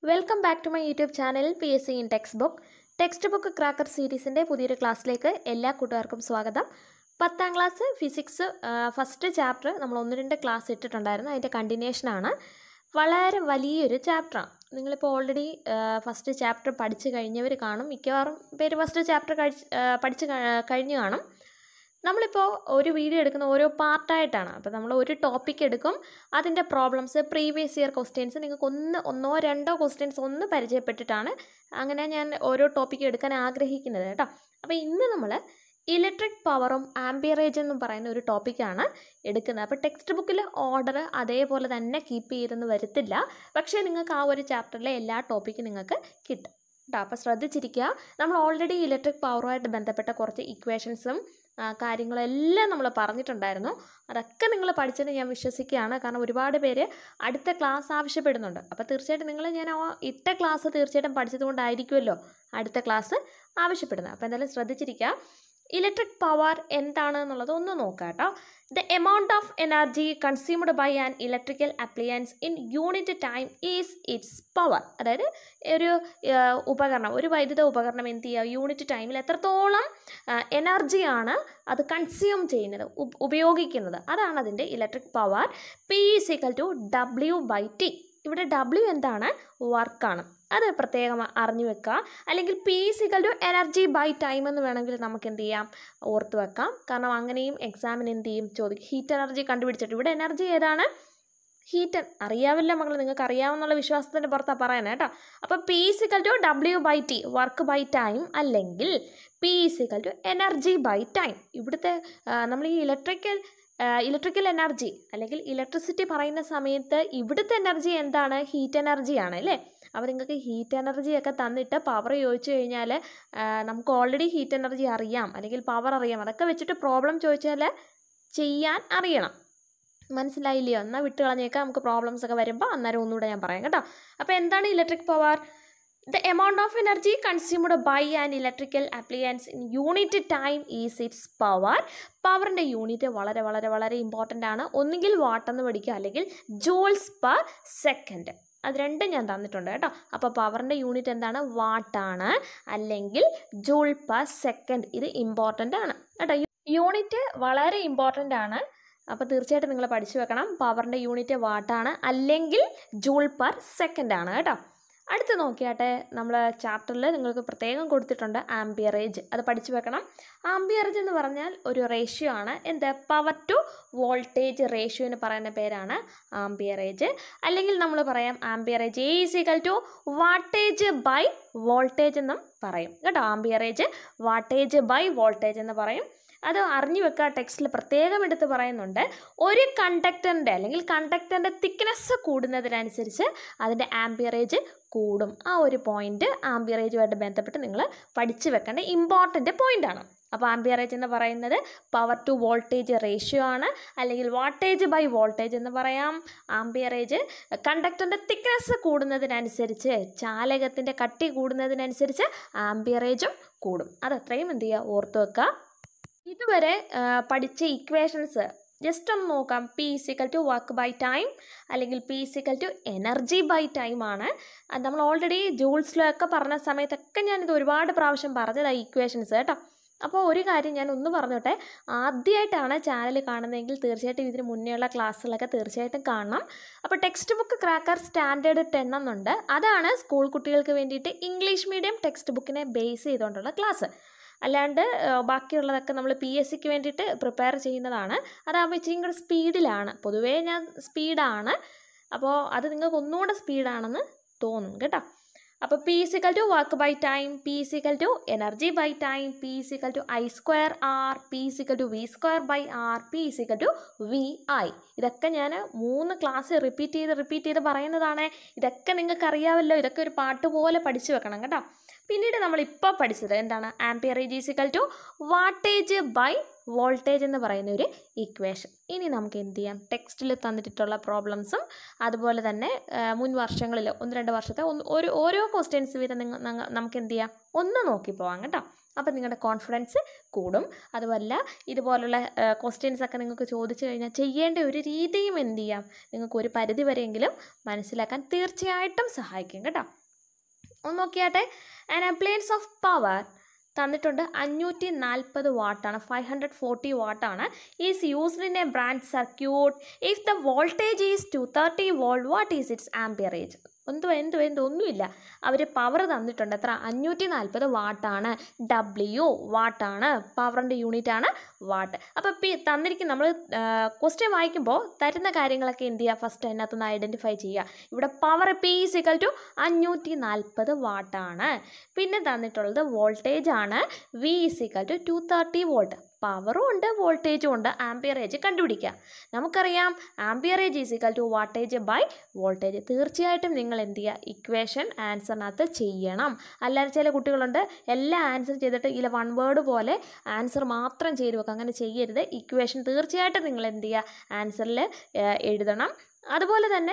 welcome back to my YouTube channel P S C in textbook textbook cracker സീരീസിൻ്റെ പുതിയൊരു ക്ലാസ്സിലേക്ക് എല്ലാ കൂട്ടുകാർക്കും സ്വാഗതം പത്താം ക്ലാസ് ഫിസിക്സ് ഫസ്റ്റ് ചാപ്റ്റർ നമ്മൾ ഒന്ന് രണ്ട് ക്ലാസ് ഇട്ടിട്ടുണ്ടായിരുന്നു അതിൻ്റെ കണ്ടിന്യൂഷനാണ് വളരെ വലിയൊരു ചാപ്റ്ററാണ് നിങ്ങളിപ്പോൾ ഓൾറെഡി ഫസ്റ്റ് ചാപ്റ്റർ പഠിച്ചു കഴിഞ്ഞവർ കാണും മിക്കവാറും പേര് ഫസ്റ്റ് ചാപ്റ്റർ കഴിച്ച് പഠിച്ച് ക- കഴിഞ്ഞു കാണും നമ്മളിപ്പോൾ ഒരു വീഡിയോ എടുക്കുന്ന ഓരോ പാർട്ടായിട്ടാണ് അപ്പോൾ നമ്മൾ ഒരു ടോപ്പിക് എടുക്കും അതിൻ്റെ പ്രോബ്ലംസ് പ്രീവിയസ് ഇയർ ക്വസ്റ്റ്യൻസ് നിങ്ങൾക്ക് ഒന്ന് ഒന്നോ രണ്ടോ ക്വസ്റ്റ്യൻസ് ഒന്ന് പരിചയപ്പെട്ടിട്ടാണ് അങ്ങനെ ഞാൻ ഓരോ ടോപ്പിക് എടുക്കാൻ ആഗ്രഹിക്കുന്നത് കേട്ടോ അപ്പോൾ ഇന്ന് നമ്മൾ ഇലക്ട്രിക് പവറും ആംബിയറേജ് എന്നും പറയുന്ന ഒരു ടോപ്പിക്കാണ് എടുക്കുന്നത് അപ്പോൾ ടെക്സ്റ്റ് ബുക്കിൽ ഓർഡർ അതേപോലെ തന്നെ കീപ്പ് ചെയ്തെന്ന് വരത്തില്ല പക്ഷേ നിങ്ങൾക്ക് ആ ഒരു ചാപ്റ്ററിലെ എല്ലാ ടോപ്പിക്കും നിങ്ങൾക്ക് കിട്ടും കേട്ടോ അപ്പോൾ ശ്രദ്ധിച്ചിരിക്കുക നമ്മൾ ഓൾറെഡി ഇലക്ട്രിക് പവറുമായിട്ട് ബന്ധപ്പെട്ട കുറച്ച് ഇക്വേഷൻസും കാര്യങ്ങളും എല്ലാം നമ്മൾ പറഞ്ഞിട്ടുണ്ടായിരുന്നു അതൊക്കെ നിങ്ങൾ പഠിച്ചെന്ന് ഞാൻ വിശ്വസിക്കുകയാണ് കാരണം ഒരുപാട് പേര് അടുത്ത ക്ലാസ് ആവശ്യപ്പെടുന്നുണ്ട് അപ്പോൾ തീർച്ചയായിട്ടും നിങ്ങൾ ഞാൻ ആ ഇട്ട ക്ലാസ് തീർച്ചയായിട്ടും പഠിച്ചതുകൊണ്ടായിരിക്കുമല്ലോ അടുത്ത ക്ലാസ് ആവശ്യപ്പെടുന്നത് അപ്പോൾ എന്തായാലും ശ്രദ്ധിച്ചിരിക്കുക ഇലക്ട്രിക് പവർ എന്താണ് എന്നുള്ളത് ഒന്ന് നോക്കാം കേട്ടോ the amount of energy consumed by an electrical appliance in unit time is its power അതായത് ഒരു ആ, ഉപകരണം ഒരു വൈദ്യുത ഉപകരണം എന്ത് ചെയ്യുക യൂണിറ്റ് ടൈമിൽ എത്രത്തോളം എനർജിയാണ് അത് കൺസ്യൂം ചെയ്യുന്നത് ഉപ- ഉപയോഗിക്കുന്നത് അതാണ് അതിൻ്റെ electric power P is equal to W by T ഇവിടെ ഡബ്ല്യു എന്താണ് വർക്കാണ് അത് പ്രത്യേകം അറിഞ്ഞു വെക്കുക അല്ലെങ്കിൽ P equal to energy by time എന്ന് വേണമെങ്കിൽ നമുക്ക് എന്ത് ചെയ്യാം ഓർത്ത് വെക്കാം കാരണം അങ്ങനെയും എക്സാമിന് എന്ത് ചെയ്യും ചോദിക്കും ഹീറ്റ് എനർജി കണ്ടുപിടിച്ചിട്ട് ഇവിടെ എനർജി ഏതാണ് ഹീറ്റ് അറിയാവില്ല മകൾ നിങ്ങൾക്ക് അറിയാമെന്നുള്ള വിശ്വാസത്തിൻ്റെ പുറത്താണ് പറയുന്നത് കേട്ടോ അപ്പോൾ P equal to W by T work by time അല്ലെങ്കിൽ P equal to energy by time ഇവിടുത്തെ ആ, നമ്മൾ ഈ ഇലക്ട്രിക്കൽ ഇലക്ട്രിക്കൽ എനർജി അല്ലെങ്കിൽ ഇലക്ട്രിസിറ്റി പറയുന്ന സമയത്ത് ഇവിടുത്തെ എനർജി എന്താണ് ഹീറ്റ് എനർജിയാണ് അല്ലേ അപ്പോൾ നിങ്ങൾക്ക് ഹീറ്റ് എനർജി ഒക്കെ തന്നിട്ട് പവർ ചോദിച്ചു കഴിഞ്ഞാൽ നമുക്ക് ഓൾറെഡി ഹീറ്റ് എനർജി അറിയാം അല്ലെങ്കിൽ പവർ അറിയാം അതൊക്കെ വെച്ചിട്ട് പ്രോബ്ലം ചോദിച്ചാൽ ചെയ്യാൻ അറിയണം മനസ്സിലായില്ലയോ എന്നാൽ വിട്ട് കളഞ്ഞേക്കാം നമുക്ക് പ്രോബ്ലംസ് ഒക്കെ വരുമ്പോൾ അന്നേരം ഒന്നുകൂടെ ഞാൻ പറയാം കേട്ടോ അപ്പോൾ എന്താണ് electric power the amount of energy consumed by an electrical appliance in unit time is its power പവറിൻ്റെ യൂണിറ്റ് വളരെ വളരെ വളരെ ഇമ്പോർട്ടൻ്റ് ആണ് ഒന്നുകിൽ വാട്ട് എന്ന് പഠിക്കുക അല്ലെങ്കിൽ ജൂൾസ് പെർ സെക്കൻഡ് അത് രണ്ടും ഞാൻ തന്നിട്ടുണ്ട് കേട്ടോ അപ്പോൾ പവറിൻ്റെ യൂണിറ്റ് എന്താണ് വാട്ടാണ് അല്ലെങ്കിൽ ജൂൾ പെർ സെക്കൻഡ് ഇത് ഇമ്പോർട്ടൻ്റ് ആണ് കേട്ടോ യൂണിറ്റ് വളരെ ഇമ്പോർട്ടൻ്റ് ആണ് അപ്പോൾ തീർച്ചയായിട്ടും നിങ്ങൾ പഠിച്ചു വെക്കണം പവറിൻ്റെ യൂണിറ്റ് വാട്ടാണ് അല്ലെങ്കിൽ ജൂൾ പെർ സെക്കൻഡ് ആണ് കേട്ടോ അടുത്ത് നോക്കിയാട്ടെ നമ്മൾ ചാപ്റ്ററിൽ നിങ്ങൾക്ക് പ്രത്യേകം കൊടുത്തിട്ടുണ്ട് ആംബിയറേജ് അത് പഠിച്ചു വെക്കണം ആംബിയറേജ് എന്ന് പറഞ്ഞാൽ ഒരു റേഷ്യോ ആണ് എന്ത് പവർ ടു വോൾട്ടേജ് റേഷ്യോ എന്ന് പറയുന്ന പേരാണ് ആംബിയറേജ് അല്ലെങ്കിൽ നമ്മൾ പറയാം amperage is equal to wattage by voltage എന്നും പറയും കേട്ടോ ആംബിയറേജ് വാട്ടേജ് ബൈ വോൾട്ടേജ് എന്ന് പറയും അത് അറിഞ്ഞു വെക്കുക ടെക്സ്റ്റിൽ പ്രത്യേകം എടുത്ത് പറയുന്നുണ്ട് ഒരു കണ്ടക്ടറിൻ്റെ അല്ലെങ്കിൽ കണ്ടക്ടറിൻ്റെ തിക്നെസ് കൂടുന്നതിനനുസരിച്ച് അതിൻ്റെ ആംബിയറേജ് കൂടും ആ ഒരു പോയിന്റ് ആംബിയറേജുമായിട്ട് ബന്ധപ്പെട്ട് നിങ്ങൾ പഠിച്ചു വെക്കേണ്ട ഇമ്പോർട്ടൻ്റ് പോയിൻ്റാണ് അപ്പോൾ ആംബിയറേജ് എന്ന് പറയുന്നത് പവർ ടു വോൾട്ടേജ് റേഷ്യോ ആണ് അല്ലെങ്കിൽ വാട്ടേജ് ബൈ വോൾട്ടേജ് എന്ന് പറയാം ആംബിയറേജ് കണ്ടക്ടറിൻ്റെ തിക്നെസ് കൂടുന്നതിനനുസരിച്ച് ചാലകത്തിൻ്റെ കട്ടി കൂടുന്നതിനനുസരിച്ച് ആംബിയറേജും കൂടും അതത്രയും എന്ത് ചെയ്യുക ഓർത്ത് വെക്കുക ഇതുവരെ ആ, പഠിച്ച ഇക്വേഷൻസ് ജസ്റ്റ് ഒന്ന് നോക്കാം P equal to work by time അല്ലെങ്കിൽ P equal to energy by time ആണ് അത് നമ്മൾ ഓൾറെഡി ജൂൾസിലൊക്കെ പറഞ്ഞ സമയത്തൊക്കെ ഞാനിത് ഒരുപാട് പ്രാവശ്യം പറഞ്ഞതാണ് ഇക്വേഷൻസ് കേട്ടോ അപ്പോൾ ഒരു കാര്യം ഞാൻ ഒന്ന് പറഞ്ഞോട്ടെ ആദ്യമായിട്ടാണ് ചാനൽ കാണുന്നതെങ്കിൽ തീർച്ചയായിട്ടും ഇതിന് മുന്നേയുള്ള ക്ലാസ്സുകളൊക്കെ തീർച്ചയായിട്ടും കാണണം അപ്പോൾ textbook cracker standard ten എന്നുണ്ട് അതാണ് സ്കൂൾ കുട്ടികൾക്ക് വേണ്ടിയിട്ട് ഇംഗ്ലീഷ് മീഡിയം ടെക്സ്റ്റ് ബുക്കിനെ ബേസ് ചെയ്തുകൊണ്ടുള്ള ക്ലാസ് അല്ലാണ്ട് ആ, ബാക്കിയുള്ളതൊക്കെ നമ്മൾ പി എസ് സിക്ക് വേണ്ടിയിട്ട് പ്രിപ്പയർ ചെയ്യുന്നതാണ് അതാകുമ്പോൾ ഇച്ചിരി കൂടെ സ്പീഡിലാണ് പൊതുവേ ഞാൻ സ്പീഡാണ് അപ്പോൾ അത് നിങ്ങൾക്ക് ഒന്നുകൂടെ സ്പീഡാണെന്ന് തോന്നും കേട്ടോ അപ്പോൾ P equal to work by time P equal to energy by time P equal to I square R P equal to V square by R P equal to V I ഇതൊക്കെ ഞാൻ മൂന്ന് ക്ലാസ് റിപ്പീറ്റ് ചെയ്ത് repeat ചെയ്ത് പറയുന്നതാണ് ഇതൊക്കെ നിങ്ങൾക്ക് അറിയാമല്ലോ ഇതൊക്കെ ഒരു പാട്ട് പോലെ പഠിച്ചു വെക്കണം കേട്ടോ പിന്നീട് നമ്മൾ ഇപ്പോൾ പഠിച്ചത് എന്താണ് amperage is equal to wattage by voltage എന്ന് പറയുന്ന ഒരു ഇക്വേഷൻ ഇനി നമുക്ക് എന്ത് ചെയ്യാം ടെക്സ്റ്റിൽ തന്നിട്ടുള്ള പ്രോബ്ലംസും അതുപോലെ തന്നെ ആ, മുൻ വർഷങ്ങളിൽ ഒന്ന് രണ്ട് വർഷത്തെ ഒന്ന് ഒരു ഓരോ ക്വസ്റ്റ്യൻസ് വീതം നിങ്ങൾ നങ്ങ- നമുക്ക് എന്ത് ചെയ്യാം ഒന്ന് നോക്കി പോവാം കേട്ടോ അപ്പോൾ നിങ്ങളുടെ കോൺഫിഡൻസ് കൂടും അതുമല്ല ഇതുപോലുള്ള ക്വസ്റ്റ്യൻസ് ഒക്കെ നിങ്ങൾക്ക് ചോദിച്ചു കഴിഞ്ഞാൽ ചെയ്യേണ്ട ഒരു രീതിയും എന്ത് ചെയ്യാം നിങ്ങൾക്ക് ഒരു പരിധി വരെയെങ്കിലും മനസ്സിലാക്കാൻ തീർച്ചയായിട്ടും സഹായിക്കും കേട്ടോ ഒന്ന് നോക്കിയാട്ടെ ആൻ അപ്ലയൻസ് ഓഫ് പവർ തന്നിട്ടുണ്ട് അഞ്ഞൂറ്റി നാൽപ്പത് വാട്ടാണ് ഫൈവ് ഹൺഡ്രഡ് ഫോർട്ടി വാട്ടാണ് is used in a branch circuit if the voltage is two thirty volt what is its amperage എന്തോ എന്തോ എന്തോ ഒന്നുമില്ല അവർ പവർ തന്നിട്ടുണ്ട് എത്ര അഞ്ഞൂറ്റി നാൽപ്പത് വാട്ടാണ് ഡബ്ല്യു വാട്ടാണ് പവറിൻ്റെ യൂണിറ്റ് ആണ് വാട്ട് അപ്പോൾ പി തന്നിരിക്കും നമ്മൾ ക്വസ്റ്റ്യൻ വായിക്കുമ്പോൾ തരുന്ന കാര്യങ്ങളൊക്കെ എന്ത് ചെയ്യുക ഫസ്റ്റ് അതിനകത്തുനിന്ന് ഐഡൻറ്റിഫൈ ചെയ്യുക ഇവിടെ പവർ പി ഈസിക്കൽ ടു അഞ്ഞൂറ്റി നാൽപ്പത് വാട്ടാണ് പിന്നെ തന്നിട്ടുള്ളത് വോൾട്ടേജ് ആണ് V is equal to two thirty volt പവറും ഉണ്ട് വോൾട്ടേജും ഉണ്ട് ആംപിയറേജ് കണ്ടുപിടിക്കുക നമുക്കറിയാം amperage is equal to wattage by voltage തീർച്ചയായിട്ടും നിങ്ങൾ എന്ത് ചെയ്യുക ഇക്വേഷൻ ആൻസറിനകത്ത് ചെയ്യണം അല്ലാതെ ചില കുട്ടികളുണ്ട് എല്ലാ ആൻസർ ചെയ്തിട്ട് ഇതിൽ വൺ വേർഡ് പോലെ ആൻസർ മാത്രം ചെയ്ത് വെക്കുക അങ്ങനെ ചെയ്യരുത് ഇക്വേഷൻ തീർച്ചയായിട്ടും നിങ്ങൾ എന്ത് ചെയ്യുക ആൻസറിൽ എഴുതണം അതുപോലെ തന്നെ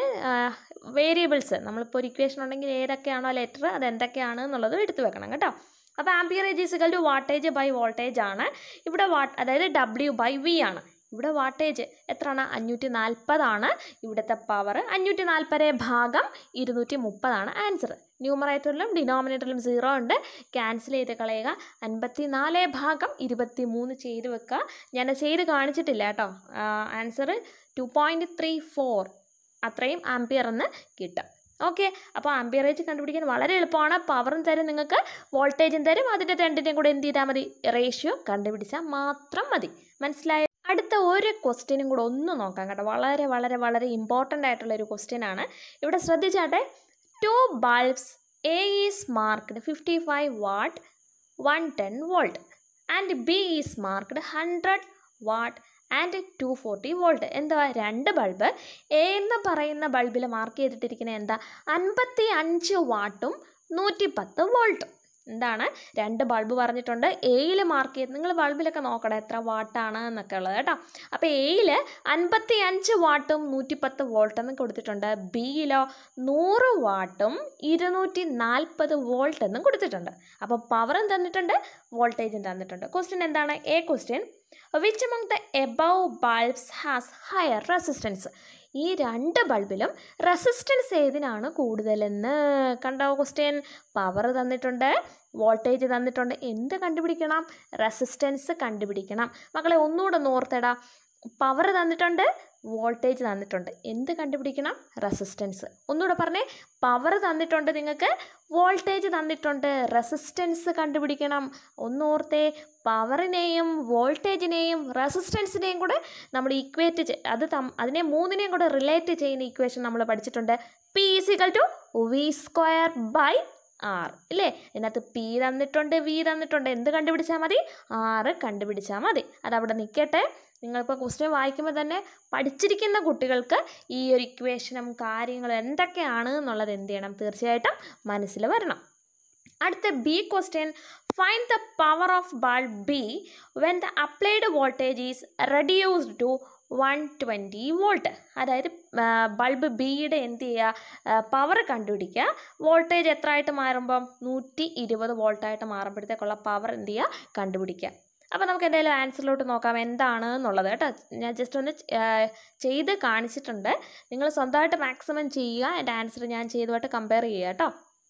വേരിയബിൾസ് നമ്മളിപ്പോൾ ഒരു ഇക്വേഷൻ ഉണ്ടെങ്കിൽ ഏതൊക്കെയാണോ ലെറ്റർ അത് എന്തൊക്കെയാണ് എന്നുള്ളതും എടുത്തു വെക്കണം കേട്ടോ അപ്പോൾ amperage is equal to wattage by voltage ആണ് ഇവിടെ വാട്ട് അതായത് ഡബ്ല്യു ബൈ വി ആണ് ഇവിടെ വാട്ടേജ് എത്രയാണ് അഞ്ഞൂറ്റി നാൽപ്പതാണ് ഇവിടുത്തെ പവർ അഞ്ഞൂറ്റി നാൽപ്പത് ഭാഗം ഇരുന്നൂറ്റി മുപ്പതാണ് ആൻസർ ന്യൂമറേറ്ററിലും ഡിനോമിനേറ്ററിലും സീറോ ഉണ്ട് ക്യാൻസൽ ചെയ്ത് കളയുക അൻപത്തി നാല് ഭാഗം ഇരുപത്തി മൂന്ന് ചെയ്ത് വെക്കുക ഞാൻ ചെയ്ത് കാണിച്ചിട്ടില്ല കേട്ടോ answer two point three four അത്രയും ആംപിയർ എന്ന് കിട്ടും ഓക്കെ അപ്പോൾ ആംപിയറേജ് കണ്ടുപിടിക്കാൻ വളരെ എളുപ്പമാണ് പവറും തരും നിങ്ങൾക്ക് വോൾട്ടേജും തരും അതിൻ്റെ രണ്ടിൻ്റെയും കൂടെ എന്ത് ചെയ്താൽ മതി റേഷ്യോ കണ്ടുപിടിച്ചാൽ മാത്രം മതി മനസ്സിലായോ അടുത്ത ഒരു ക്വസ്റ്റ്യനും കൂടെ ഒന്ന് നോക്കാം കേട്ടോ വളരെ വളരെ വളരെ ഇമ്പോർട്ടൻ്റ് ആയിട്ടുള്ള ഒരു ക്വസ്റ്റ്യൻ ആണ് ഇവിടെ ശ്രദ്ധിച്ചാട്ടെ two bulbs A is marked fifty five watt one ten volt and B is marked hundred watt and two forty volt എന്താ രണ്ട് ബൾബ് എ എന്ന് പറയുന്ന ബൾബിൽ മാർക്ക് ചെയ്തിട്ടിരിക്കുന്നത് എന്താ അൻപത്തി അഞ്ച് വാട്ടും നൂറ്റി പത്ത് വോൾട്ടും എന്താണ് രണ്ട് ബൾബ് പറഞ്ഞിട്ടുണ്ട് എയിൽ മാർക്ക് ചെയ്ത് നിങ്ങൾ ബൾബിലൊക്കെ നോക്കണം എത്ര വാട്ടാണ് എന്നൊക്കെ ഉള്ളത് കേട്ടോ അപ്പോൾ എയിൽ അൻപത്തി അഞ്ച് വാട്ടും നൂറ്റിപ്പത്ത് വോൾട്ട് എന്ന് കൊടുത്തിട്ടുണ്ട് ബിയിലോ നൂറ് വാട്ടും ഇരുന്നൂറ്റി നാൽപ്പത് വോൾട്ട് എന്നും കൊടുത്തിട്ടുണ്ട് അപ്പോൾ പവറും തന്നിട്ടുണ്ട് വോൾട്ടേജും തന്നിട്ടുണ്ട് ക്വസ്റ്റ്യൻ എന്താണ് A question which among the above bulbs has higher resistance ഈ രണ്ട് ബൾബിലും റെസിസ്റ്റൻസ് ഏതിനാണ് കൂടുതലെന്ന് കണ്ടോ ക്വസ്റ്റ്യൻ പവർ തന്നിട്ടുണ്ട് വോൾട്ടേജ് തന്നിട്ടുണ്ട് എന്ത് കണ്ടുപിടിക്കണം റെസിസ്റ്റൻസ് കണ്ടുപിടിക്കണം മക്കളെ ഒന്നുകൂടെ ഒന്ന് ഓർത്തേടാ പവർ തന്നിട്ടുണ്ട് വോൾട്ടേജ് തന്നിട്ടുണ്ട് എന്ത് കണ്ടുപിടിക്കണം റെസിസ്റ്റൻസ് ഒന്നുകൂടെ പറഞ്ഞേ പവർ തന്നിട്ടുണ്ട് നിങ്ങൾക്ക് വോൾട്ടേജ് തന്നിട്ടുണ്ട് റെസിസ്റ്റൻസ് കണ്ടുപിടിക്കണം ഒന്നോർത്തേ പവറിനെയും വോൾട്ടേജിനെയും റെസിസ്റ്റൻസിനെയും കൂടെ നമ്മൾ ഇക്വേറ്റ് അത് തം അതിനെ മൂന്നിനെയും കൂടെ റിലേറ്റ് ചെയ്യുന്ന ഇക്വേഷൻ നമ്മൾ പഠിച്ചിട്ടുണ്ട് P is equal to V square by R ഇല്ലേ ഇതിനകത്ത് പി തന്നിട്ടുണ്ട് വി തന്നിട്ടുണ്ട് എന്ത് കണ്ടുപിടിച്ചാൽ മതി ആറ് കണ്ടുപിടിച്ചാൽ മതി അതവിടെ നിൽക്കട്ടെ നിങ്ങളിപ്പോൾ ക്വസ്റ്റ്യൻ വായിക്കുമ്പോൾ തന്നെ പഠിച്ചിരിക്കുന്ന കുട്ടികൾക്ക് ഈ ഒരു ഇക്വേഷനും കാര്യങ്ങളും എന്തൊക്കെയാണ് എന്നുള്ളത് എന്ത് ചെയ്യണം തീർച്ചയായിട്ടും മനസ്സിൽ വരണം അടുത്ത B question find the power of bulb B when the applied voltage is reduced to one twenty volt അതായത് ബൾബ് ബിയുടെ എന്ത് ചെയ്യുക പവർ കണ്ടുപിടിക്കുക വോൾട്ടേജ് എത്ര ആയിട്ട് മാറുമ്പം നൂറ്റി ഇരുപത് വോൾട്ടായിട്ട് മാറുമ്പോഴത്തേക്കുള്ള പവർ എന്ത് ചെയ്യുക കണ്ടുപിടിക്കുക അപ്പോൾ നമുക്ക് എന്തായാലും ആൻസറിലോട്ട് നോക്കാം എന്താണ് എന്നുള്ളത് കേട്ടോ ഞാൻ ജസ്റ്റ് ഒന്ന് ചെയ്ത് കാണിച്ചിട്ടുണ്ട് നിങ്ങൾ സ്വന്തമായിട്ട് മാക്സിമം ചെയ്യുക എൻ്റെ ആൻസർ ഞാൻ ചെയ്തതായിട്ട് കമ്പയർ ചെയ്യുക കേട്ടോ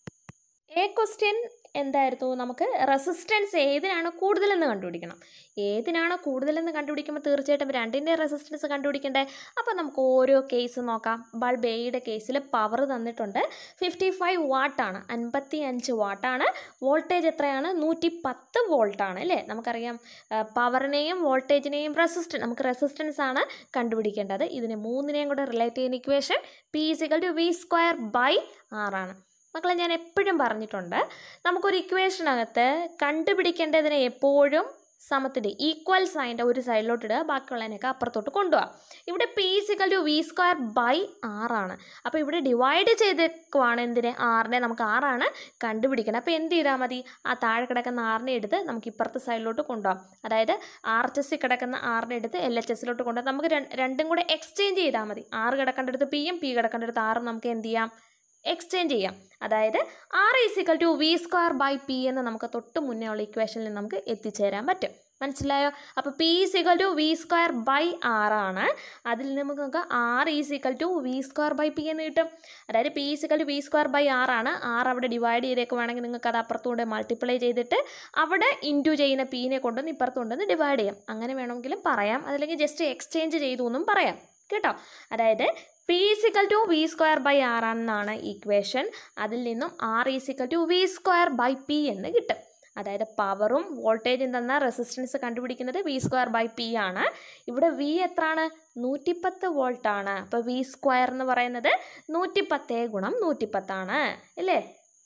എ ക്വസ്റ്റ്യൻ എന്തായിരുന്നു നമുക്ക് റെസിസ്റ്റൻസ് ഏതിനാണ് കൂടുതലെന്ന് കണ്ടുപിടിക്കണം ഏതിനാണ് കൂടുതലെന്ന് കണ്ടുപിടിക്കുമ്പോൾ തീർച്ചയായിട്ടും രണ്ടിൻ്റെ റെസിസ്റ്റൻസ് കണ്ടുപിടിക്കണ്ടേ അപ്പോൾ നമുക്ക് ഓരോ കേസ് നോക്കാം ബൾബ് എയുടെ കേസിൽ പവർ തന്നിട്ടുണ്ട് ഫിഫ്റ്റി ഫൈവ് വാട്ടാണ് അൻപത്തി അഞ്ച് വാട്ടാണ് വോൾട്ടേജ് എത്രയാണ് നൂറ്റി പത്ത് വോൾട്ടാണ് അല്ലേ നമുക്കറിയാം പവറിനെയും വോൾട്ടേജിനെയും റെസിസ്റ്റൻ നമുക്ക് റെസിസ്റ്റൻസ് ആണ് കണ്ടുപിടിക്കേണ്ടത് ഇതിനെ മൂന്നിനെയും കൂടെ റിലേറ്റ് ചെയ്യുന്ന equation P is equal to V square by ആറാണ് മക്കളെ ഞാൻ എപ്പോഴും പറഞ്ഞിട്ടുണ്ട് നമുക്കൊരു ഇക്വേഷനകത്ത് കണ്ടുപിടിക്കേണ്ടതിനെ എപ്പോഴും സമത്തിൻ്റെ ഈക്വൽ സൈൻ്റെ ഒരു സൈഡിലോട്ട് ഇടുക ബാക്കിയുള്ളതിനൊക്കെ അപ്പുറത്തോട്ട് കൊണ്ടുപോകാം ഇവിടെ P equal to V square by ആറാണ് അപ്പോൾ ഇവിടെ ഡിവൈഡ് ചെയ്തേക്കുവാണ് എന്തിനെ ആറിനെ നമുക്ക് ആറാണ് കണ്ടുപിടിക്കണം അപ്പോൾ എന്ത് ചെയ്താൽ മതി ആ താഴെ കിടക്കുന്ന ആറിനെ എടുത്ത് നമുക്ക് ഇപ്പുറത്തെ സൈഡിലോട്ട് കൊണ്ടുപോകാം അതായത് ആർ എച്ച് എസ്സിൽ കിടക്കുന്ന ആറിനെ എടുത്ത് എൽ എച്ച് എസ്സിലോട്ട് കൊണ്ടുപോകാം നമുക്ക് ര- രണ്ടും കൂടെ എക്സ്ചേഞ്ച് ചെയ്താൽ മതി ആറ് കിടക്കേണ്ടടുത്ത് പിയും പി കിടക്കേണ്ടടുത്ത് ആറും നമുക്ക് എന്ത് ചെയ്യാം എക്സ്ചേഞ്ച് ചെയ്യാം അതായത് R is equal to V square by P എന്ന് നമുക്ക് തൊട്ട് മുന്നേ ഉള്ള ഇക്വേഷനിൽ നമുക്ക് എത്തിച്ചേരാൻ പറ്റും മനസ്സിലായോ അപ്പോൾ P is equal to V square by ആറാണ് അതിൽ നമുക്ക് നോക്കാം R is equal to V square by P എന്ന് കിട്ടും അതായത് P is equal to V square by ആറാണ് ആറ് അവിടെ ഡിവൈഡ് ചെയ്തേക്കുവാണെങ്കിൽ നിങ്ങൾക്ക് അത് അപ്പുറത്തുകൊണ്ട് മൾട്ടിപ്ലൈ ചെയ്തിട്ട് അവിടെ ഇൻറ്റു ചെയ്യുന്ന പീനെ കൊണ്ടുവന്ന് ഇപ്പുറത്ത് കൊണ്ടുവന്ന് ഡിവൈഡ് ചെയ്യാം അങ്ങനെ വേണമെങ്കിലും പറയാം അതല്ലെങ്കിൽ ജസ്റ്റ് എക്സ്ചേഞ്ച് ചെയ്തു എന്നും പറയാം കേട്ടോ അതായത് P is equal to V square by R എന്നാണ് ഈക്വേഷൻ അതിൽ നിന്നും R is equal to V square by P എന്ന് കിട്ടും അതായത് പവറും വോൾട്ടേജും തന്ന റെസിസ്റ്റൻസ് കണ്ടുപിടിക്കുന്നത് വി സ്ക്വയർ ബൈ പി ആണ് ഇവിടെ വി എത്രയാണ് നൂറ്റിപ്പത്ത് വോൾട്ടാണ് അപ്പോൾ വി സ്ക്വയർ എന്ന് പറയുന്നത് നൂറ്റിപ്പത്തേ ഗുണം നൂറ്റിപ്പത്താണ് അല്ലേ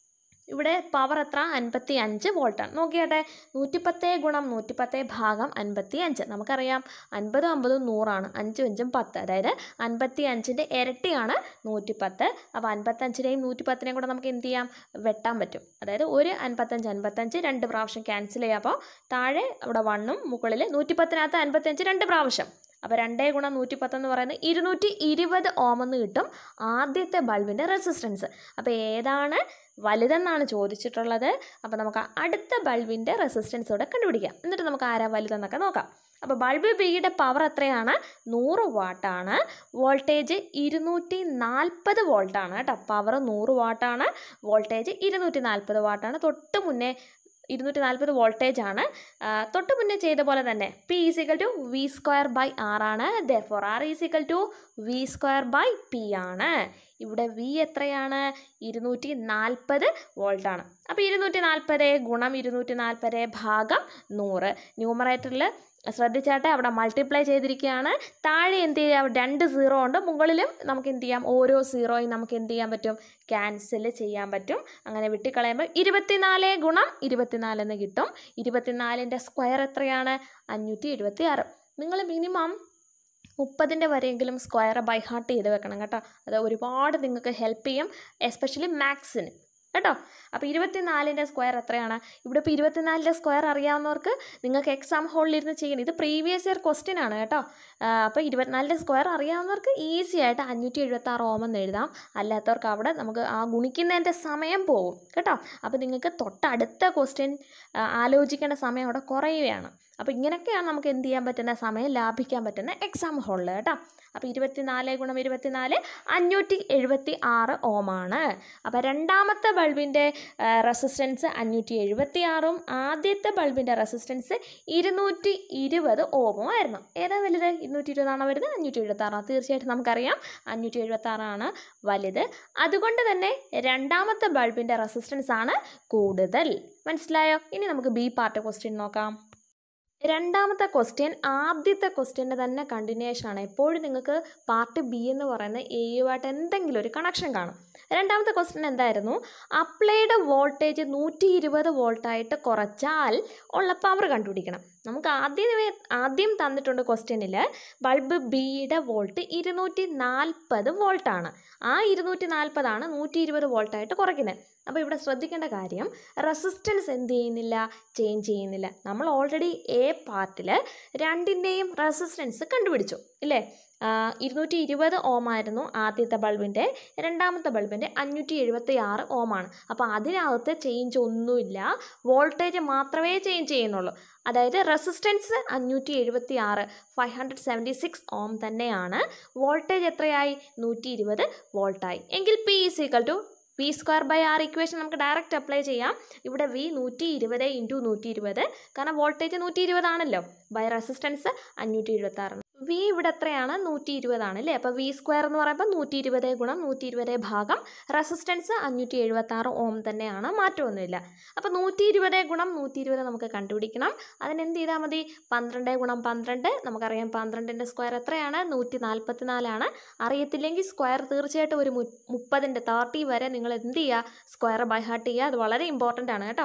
ഇവിടെ പവർ എത്ര അൻപത്തി അഞ്ച് വോൾട്ടാണ് നോക്കിയാട്ടെ നൂറ്റിപ്പത്തേ ഗുണം നൂറ്റിപ്പത്തേ ഭാഗം അൻപത്തി അഞ്ച് നമുക്കറിയാം അൻപതും അമ്പതും നൂറാണ് അഞ്ചും അഞ്ചും പത്ത് അതായത് അൻപത്തി അഞ്ചിൻ്റെ ഇരട്ടിയാണ് നൂറ്റിപ്പത്ത് അപ്പോൾ അൻപത്തഞ്ചിനെയും നൂറ്റിപ്പത്തിനെയും കൂടെ നമുക്ക് എന്ത് ചെയ്യാം വെട്ടാൻ പറ്റും അതായത് ഒരു അൻപത്തഞ്ച് അൻപത്തഞ്ച് രണ്ട് പ്രാവശ്യം ക്യാൻസൽ ചെയ്യാം അപ്പോൾ താഴെ അവിടെ വണ്ണും മുകളിൽ നൂറ്റിപ്പത്തിനകത്ത് അൻപത്തഞ്ച് രണ്ട് പ്രാവശ്യം അപ്പോൾ രണ്ടേ ഗുണം നൂറ്റിപ്പത്ത് എന്ന് പറയുന്നത് ഇരുന്നൂറ്റി ഇരുപത് ഓം എന്ന് കിട്ടും ആദ്യത്തെ ബൾബിൻ്റെ റെസിസ്റ്റൻസ് അപ്പോൾ ഏതാണ് വലുതെന്നാണ് ചോദിച്ചിട്ടുള്ളത് അപ്പോൾ നമുക്ക് അടുത്ത ബൾബിൻ്റെ റെസിസ്റ്റൻസ് കൂടെ കണ്ടുപിടിക്കാം എന്നിട്ട് നമുക്ക് ആരാ വലുതെന്നൊക്കെ നോക്കാം അപ്പോൾ ബൾബ് ബിയുടെ പവർ എത്രയാണ് നൂറ് വാട്ടാണ് വോൾട്ടേജ് ഇരുന്നൂറ്റി നാൽപ്പത് വോൾട്ടാണ് കേട്ടോ പവർ നൂറ് വാട്ടാണ് വോൾട്ടേജ് ഇരുന്നൂറ്റി നാൽപ്പത് വാട്ടാണ് തൊട്ട് മുന്നേ ഇരുന്നൂറ്റി നാൽപ്പത് വോൾട്ടേജ് ആണ് ആ, തൊട്ട് മുന്നേ ചെയ്ത പോലെ തന്നെ P is equal to V square by R ആണ് ദോർ R is equal to V square by P ആണ് ഇവിടെ വി എത്രയാണ് ഇരുന്നൂറ്റി നാൽപ്പത് വോൾട്ടാണ് അപ്പോൾ ഇരുന്നൂറ്റി നാൽപ്പത് ഗുണം ഇരുന്നൂറ്റി നാൽപ്പത് ഭാഗം നൂറ് ന്യൂമറേറ്ററിൽ ശ്രദ്ധിച്ചാട്ടെ അവിടെ മൾട്ടിപ്ലൈ ചെയ്തിരിക്കുകയാണ് താഴെ എന്ത് ചെയ്യാം രണ്ട് സീറോ ഉണ്ട് മുകളിലും നമുക്ക് എന്ത് ചെയ്യാം ഓരോ സീറോയും നമുക്ക് എന്ത് ചെയ്യാൻ പറ്റും ക്യാൻസൽ ചെയ്യാൻ പറ്റും അങ്ങനെ വെട്ടിക്കളയുമ്പോൾ ഇരുപത്തിനാല് ഗുണം ഇരുപത്തിനാലെന്ന് കിട്ടും ഇരുപത്തിനാലിൻ്റെ സ്ക്വയർ എത്രയാണ് അഞ്ഞൂറ്റി എഴുപത്തി ആറ് നിങ്ങൾ മിനിമം മുപ്പതിൻ്റെ വരെയെങ്കിലും സ്ക്വയർ ബൈ ഹാർട്ട് ചെയ്ത് വെക്കണം കേട്ടോ അത് ഒരുപാട് നിങ്ങൾക്ക് ഹെൽപ്പ് ചെയ്യും എസ്പെഷ്യലി മാത്സിന് കേട്ടോ അപ്പോൾ ഇരുപത്തിനാലിൻ്റെ സ്ക്വയർ എത്രയാണ് ഇവിടെ ഇപ്പോൾ ഇരുപത്തിനാലിൻ്റെ സ്ക്വയർ അറിയാവുന്നവർക്ക് നിങ്ങൾക്ക് എക്സാം ഹോളിലിരുന്ന് ചെയ്യണം ഇത് പ്രീവിയസ് ഇയർ ക്വസ്റ്റ്യൻ ആണ് കേട്ടോ അപ്പോൾ ഇരുപത്തിനാലിൻ്റെ സ്ക്വയർ അറിയാവുന്നവർക്ക് ഈസി ആയിട്ട് അഞ്ഞൂറ്റി എഴുപത്തി ആറ് ഓമെന്ന് എഴുതാം അല്ലാത്തവർക്ക് അവിടെ നമുക്ക് ആ ഗുണിക്കുന്നതിൻ്റെ സമയം പോകും കേട്ടോ അപ്പോൾ നിങ്ങൾക്ക് തൊട്ടടുത്ത ക്വസ്റ്റ്യൻ ആലോചിക്കേണ്ട സമയം അവിടെ കുറയുകയാണ് അപ്പോൾ ഇങ്ങനെയൊക്കെയാണ് നമുക്ക് എന്ത് ചെയ്യാൻ പറ്റുന്ന സമയം ലാഭിക്കാൻ പറ്റുന്ന എക്സാം ഹോളിൽ കേട്ടോ അപ്പോൾ ഇരുപത്തിനാല് ഗുണം ഇരുപത്തിനാല് അഞ്ഞൂറ്റി എഴുപത്തി ആറ് ഓമാണ് അപ്പോൾ രണ്ടാമത്തെ ബൾബിൻ്റെ റെസിസ്റ്റൻസ് അഞ്ഞൂറ്റി എഴുപത്തി ആറും ആദ്യത്തെ ബൾബിൻ്റെ റെസിസ്റ്റൻസ് ഇരുന്നൂറ്റി ഇരുപത് ഓമും ആയിരുന്നു ഏതാ വലുത് ഇരുന്നൂറ്റി ഇരുപതാണോ വരുന്നത് അഞ്ഞൂറ്റി എഴുപത്തി ആറാണ് തീർച്ചയായിട്ടും നമുക്കറിയാം അഞ്ഞൂറ്റി എഴുപത്തി ആറാണ് വലുത് അതുകൊണ്ട് തന്നെ രണ്ടാമത്തെ ബൾബിൻ്റെ റെസിസ്റ്റൻസ് ആണ് കൂടുതൽ മനസ്സിലായോ ഇനി നമുക്ക് ബി പാർട്ട് ക്വസ്റ്റ്യൻ നോക്കാം രണ്ടാമത്തെ ക്വസ്റ്റ്യൻ ആദ്യത്തെ ക്വസ്റ്റ്യൻ്റെ തന്നെ കണ്ടിന്യൂഷൻ ആണ് എപ്പോഴും നിങ്ങൾക്ക് പാർട്ട് ബി എന്ന് പറയുന്ന എയുമായിട്ട് എന്തെങ്കിലും ഒരു കണക്ഷൻ കാണും രണ്ടാമത്തെ ക്വസ്റ്റ്യൻ എന്തായിരുന്നു അപ്ലൈഡ് വോൾട്ടേജ് നൂറ്റി ഇരുപത് വോൾട്ടായിട്ട് കുറച്ചാൽ ഉള്ള പവർ കണ്ടുപിടിക്കണം നമുക്ക് ആദ്യം ആദ്യം തന്നിട്ടുണ്ട് ക്വസ്റ്റ്യനിൽ ബൾബ് ബിയുടെ വോൾട്ട് ഇരുന്നൂറ്റി നാൽപ്പത് വോൾട്ടാണ് ആ ഇരുന്നൂറ്റി നാൽപ്പതാണ് നൂറ്റി ഇരുപത് വോൾട്ടായിട്ട് കുറയ്ക്കുന്നത് അപ്പോൾ ഇവിടെ ശ്രദ്ധിക്കേണ്ട കാര്യം റെസിസ്റ്റൻസ് എന്ത് ചെയ്യുന്നില്ല ചേഞ്ച് ചെയ്യുന്നില്ല നമ്മൾ ഓൾറെഡി എ പാർട്ടിൽ രണ്ടിൻ്റെയും റെസിസ്റ്റൻസ് കണ്ടുപിടിച്ചു ഇല്ലേ ഇരുന്നൂറ്റി ഇരുപത് ഓമായിരുന്നു ആദ്യത്തെ ബൾബിൻ്റെ രണ്ടാമത്തെ ബൾബിൻ്റെ അഞ്ഞൂറ്റി എഴുപത്തി ആറ് ഓമാണ് അപ്പോൾ അതിനകത്ത് ചേഞ്ച് ഒന്നുമില്ല വോൾട്ടേജ് മാത്രമേ ചേഞ്ച് ചെയ്യുന്നുള്ളൂ അതായത് റെസിസ്റ്റൻസ് അഞ്ഞൂറ്റി എഴുപത്തി ആറ് five hundred seventy six ohm തന്നെയാണ് വോൾട്ടേജ് എത്രയായി നൂറ്റി ഇരുപത് വോൾട്ടായി എങ്കിൽ P is equal to V square by R equation നമുക്ക് ഡയറക്റ്റ് അപ്ലൈ ചെയ്യാം ഇവിടെ വി നൂറ്റി ഇരുപത് ഇൻറ്റു നൂറ്റി ഇരുപത് കാരണം വോൾട്ടേജ് നൂറ്റി ഇരുപതാണല്ലോ ബൈ റെസിസ്റ്റൻസ് അഞ്ഞൂറ്റി എഴുപത്തി ആറാണ് വി ഇവിടെ എത്രയാണ് നൂറ്റി ഇരുപതാണ് അല്ലേ അപ്പോൾ വി സ്ക്വയർ എന്ന് പറയുമ്പോൾ നൂറ്റി ഇരുപത് ഗുണം നൂറ്റി ഇരുപത് ഭാഗം റെസിസ്റ്റൻസ് അഞ്ഞൂറ്റി എഴുപത്തി ആറ് ഓം തന്നെയാണ് മാറ്റമൊന്നുമില്ല അപ്പോൾ നൂറ്റി ഇരുപത് ഗുണം നൂറ്റി ഇരുപത് നമുക്ക് കണ്ടുപിടിക്കണം അതിനെന്ത് ചെയ്താൽ മതി പന്ത്രണ്ട് ഗുണം പന്ത്രണ്ട് നമുക്കറിയാം പന്ത്രണ്ടിൻ്റെ സ്ക്വയർ എത്രയാണ് നൂറ്റി നാൽപ്പത്തി നാലാണ് അറിയത്തില്ലെങ്കിൽ സ്ക്വയർ തീർച്ചയായിട്ടും ഒരു മു- മുപ്പതിൻ്റെ തേർട്ടി വരെ നിങ്ങൾ എന്ത് ചെയ്യുക സ്ക്വയർ ബൈ ഹാർട്ട് ചെയ്യുക അത് വളരെ ഇമ്പോർട്ടൻ്റ് ആണ് കേട്ടോ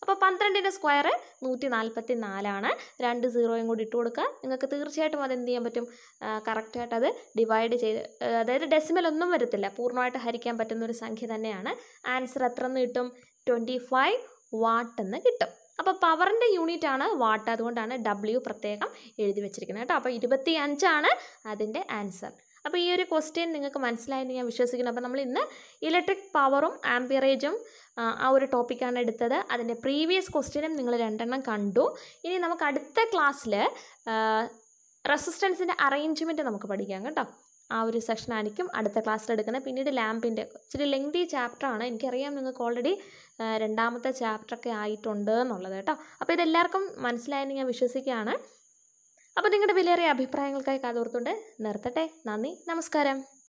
അപ്പോൾ പന്ത്രണ്ടിൻ്റെ സ്ക്വയർ നൂറ്റി നാൽപ്പത്തി നാലാണ് രണ്ട് സീറോയും കൂടി ഇട്ട് കൊടുക്കുക നിങ്ങൾക്ക് തീർച്ചയായിട്ടും അത് എന്ത് ചെയ്യാൻ പറ്റും കറക്റ്റായിട്ട് അത് ഡിവൈഡ് ചെയ്ത് ആ, അതായത് ഡെസിമൽ ഒന്നും വരത്തില്ല പൂർണ്ണമായിട്ട് ഹരിക്കാൻ പറ്റുന്ന ഒരു സംഖ്യ തന്നെയാണ് ആൻസർ എത്ര എന്ന് കിട്ടും ട്വൻറ്റി ഫൈവ് വാട്ട് എന്ന് കിട്ടും അപ്പോൾ പവറിൻ്റെ യൂണിറ്റ് ആണ് വാട്ട് അതുകൊണ്ടാണ് ഡബ്ല്യു പ്രത്യേകം എഴുതി വെച്ചിരിക്കുന്നത് കേട്ടോ അപ്പോൾ ഇരുപത്തി അഞ്ചാണ് അതിൻ്റെ ആൻസർ അപ്പോൾ ഈ ഒരു ക്വസ്റ്റ്യൻ നിങ്ങൾക്ക് മനസ്സിലായെന്ന് ഞാൻ വിശ്വസിക്കുന്നു അപ്പോൾ നമ്മൾ ഇന്ന് ഇലക്ട്രിക് പവറും ആംപിയറേജും ആ ഒരു ടോപ്പിക്കാണ് എടുത്തത് അതിൻ്റെ പ്രീവിയസ് ക്വസ്റ്റ്യനും നിങ്ങൾ രണ്ടെണ്ണം കണ്ടു ഇനി നമുക്ക് അടുത്ത ക്ലാസ്സിൽ റെസിസ്റ്റൻസിൻ്റെ അറേഞ്ച്മെൻറ്റ് നമുക്ക് പഠിക്കാം കേട്ടോ ആ ഒരു സെക്ഷൻ ആയിരിക്കും അടുത്ത ക്ലാസ്സിൽ എടുക്കുന്നത് പിന്നീട് ലാമ്പിൻ്റെ ഇച്ചിരി ലെങ്തി ചാപ്റ്ററാണ് എനിക്കറിയാം നിങ്ങൾക്ക് ഓൾറെഡി രണ്ടാമത്തെ ചാപ്റ്ററൊക്കെ ആയിട്ടുണ്ട് എന്നുള്ളത് കേട്ടോ അപ്പോൾ ഇതെല്ലാവർക്കും മനസ്സിലായെന്ന് ഞാൻ വിശ്വസിക്കുകയാണ് അപ്പോൾ നിങ്ങളുടെ വിലയേറിയ അഭിപ്രായങ്ങൾക്കായി കാതോർത്തുകൊണ്ട് നിർത്തട്ടെ നന്ദി നമസ്കാരം